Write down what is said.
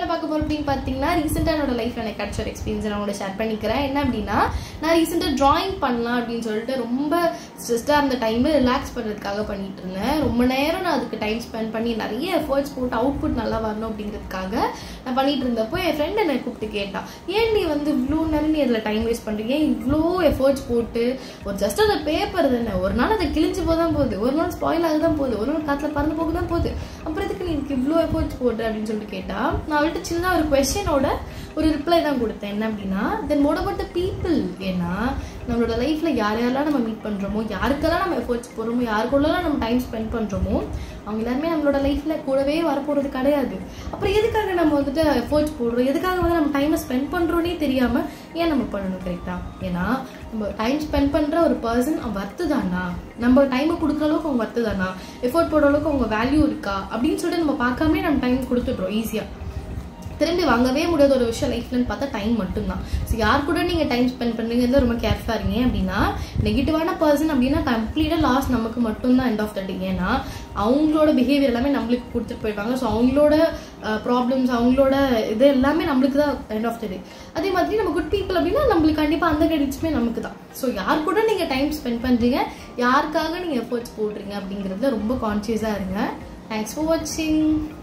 பார்க்க போறோம் அப்படின்னு பார்த்தீங்கன்னா ரீசெண்டாக என்னோட லைஃப்ல எனக்கு கிடைச்ச ஒரு எக்ஸ்பீரியன்ஸ் நான் உங்களோட ஷேர் பண்ணிக்கிறேன் என்ன அப்படின்னா நான் ரீசெண்டாக டிராயிங் பண்ணலாம் அப்படின்னு சொல்லிட்டு ரொம்ப ஸ்ட்ரெஸ்டாக அந்த டைமில் ரிலாக்ஸ் பண்ணுறதுக்காக பண்ணிட்டு இருந்தேன் ரொம்ப நேரம் நான் அதுக்கு டைம் ஸ்பெண்ட் பண்ணி நிறைய எஃபர்ட்ஸ் போட்டு அவுட்புட் நல்லா வரணும் அப்படிங்கிறதுக்காக நான் பண்ணிட்டு இருந்தப்போ என் ஃப்ரெண்ட் என்னை கூப்பிட்டு கேட்டான் ஏன் நீ வந்து இவ்வளோ நேரம் நீ அதில் டைம் வேஸ்ட் பண்ணுறீங்க இவ்வளோ எஃபர்ட்ஸ் போட்டு ஒரு ஜஸ்ட் அந்த பேப்பர் தானே ஒரு நாள் அதை கிழிஞ்சு போதான் போகுது ஒரு நாள் ஸ்பாயில் ஆக தான் போகுது ஒரு நாள் காற்றுல பறந்து போக தான் போகுது அப்புறம் எதுக்கு நீ இதுக்கு இவ்வளோ எஃபர்ட்ஸ் போட்டு அப்படின்னு சொல்லிட்டு கேட்டா நான் அவள்கிட்ட சின்னதாக ஒரு கொஸ்டினோட ஒரு ரிப்ளை தான் கொடுத்தேன் என்ன அப்படின்னா then mode about the people ஏன்னா நம்மளோட லைஃப்பில் யார் யாரெல்லாம் நம்ம மீட் பண்ணுறோமோ யாருக்கெல்லாம் நம்ம எஃபர்ட்ஸ் போடுறோமோ யாருக்குள்ளலாம் நம்ம டைம் ஸ்பெண்ட் பண்ணுறோமோ அவங்க எல்லாருமே நம்மளோட லைஃப்பில் கூடவே வரப்போகிறது கிடையாது அப்புறம் எதுக்காக நம்ம வந்துட்டு எஃபர்ட்ஸ் போடுறோம் எதுக்காக வந்து நம்ம டைமை ஸ்பெண்ட் பண்ணுறோன்னே தெரியாமல் ஏன் நம்ம பண்ணணும் கரெக்டாக ஏன்னா நம்ம டைம் ஸ்பெண்ட் பண்ணுற ஒரு பர்சன் அவன் வர்த்து தானா நம்ம டைமை கொடுக்குற அளவுக்கு அவங்க வர்த்து தானா எஃபோர்ட் போடுற அளவுக்கு அவங்க வேல்யூ இருக்கா அப்படின்னு சொல்லிட்டு நம்ம பார்க்காம நம்ம டைம் கொடுத்துட்றோம் ஈஸியாக திரும்பி வாங்கவே முடியாத ஒரு விஷயம் லைஃப்லன்னு பார்த்தா டைம் மட்டும்தான் ஸோ யார் கூட நீங்கள் டைம் ஸ்பெண்ட் பண்ணுங்கிறது ரொம்ப கேர்ஃபுல்லாக இருங்க அப்படின்னா நெகட்டிவான பர்சன் அப்படின்னா கம்ப்ளீட்டாக லாஸ் நமக்கு மட்டும்தான் எண்ட் ஆஃப் த டே ஏன்னா அவங்களோட பிஹேவியர் எல்லாமே நம்மளுக்கு கொடுத்துட்டு போயிடுவாங்க ஸோ அவங்களோட ப்ராப்ளம்ஸ் அவங்களோட இது எல்லாமே நம்மளுக்கு தான் எண்ட் ஆஃப் த டே அதே மாதிரி நம்ம குட் பீப்புள் அப்படின்னா நம்மளுக்கு கண்டிப்பாக அந்த கிரெடிட்ஸுமே நமக்கு தான் ஸோ யார் கூட நீங்கள் டைம் ஸ்பெண்ட் பண்ணுறீங்க யாருக்காக நீங்கள் எஃபர்ட்ஸ் போடுறீங்க அப்படிங்கிறதுல ரொம்ப கான்சியஸாக இருங்க தேங்க்ஸ் ஃபார் வாட்சிங்